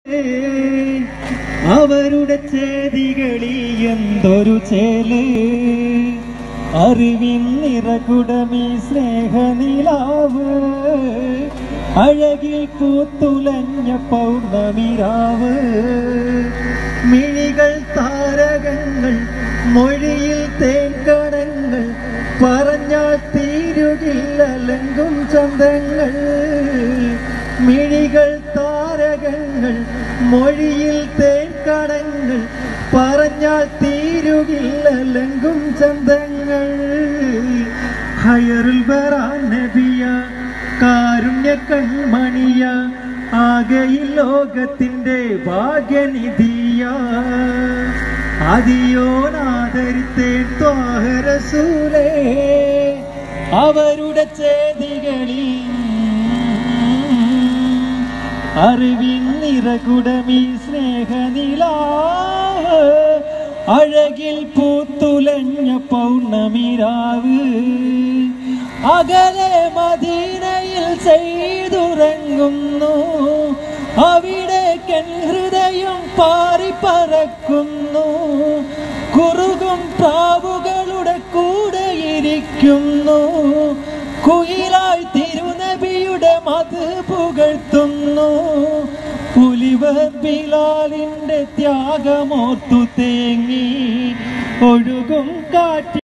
അവരുടെ ചേതികളിൽ എന്തൊരു ചേല് അറിവിൻ നിറകുടമീ സ്നേഹനിലാവ് അഴകിൽ പൂത്തുലഞ്ഞ പൗർണമിരാവ് മിഴികൾ താരകങ്ങൾ മൊഴിയിൽ തേൻകടങ്ങൾ പറഞ്ഞാൽ തീരുകില്ല ലങ്കും ചന്തങ്ങൾ മിഴികൾ താരകങ്ങൾ മൊഴിയിൽ തേൻകടങ്ങൾ പറഞ്ഞാൽ തീരുകില്ല ലങ്കും ചന്തങ്ങൾ ഹയറുൽ ബറാൻ നബിയ കാരുണ്യ കൺമണിയ ആകെയിൽ ലോകത്തിന്റെ ഭാഗ്യനിധിയ അതിയോനാദരിത്തേൻ ത്വാഹരസൂലേ അവരുടെ ചേതികളിൽ അറിവിൻ നിറകുടമീ സ്നേഹനിലാവ് അഴകിൽ പൂത്തുലഞ്ഞ പൗർണമിരാവ് അകലെ മദീനയിൽ ചെയ്തുറങ്ങുന്നു അവിടെ കെൻ ഹൃദയം പാറിപ്പറക്കുന്നു കുറുകും പ്രാവുകളുടെ കൂടെ ഇരിക്കുന്നു കുയിലായി തിരുനബിയുടെ മത് പുകഴ്ത്തുന്നു പുലിവർ ബിലാലിന്റെ ത്യാഗമോർത്തു തേങ്ങി ഒഴുകും കാറ്റി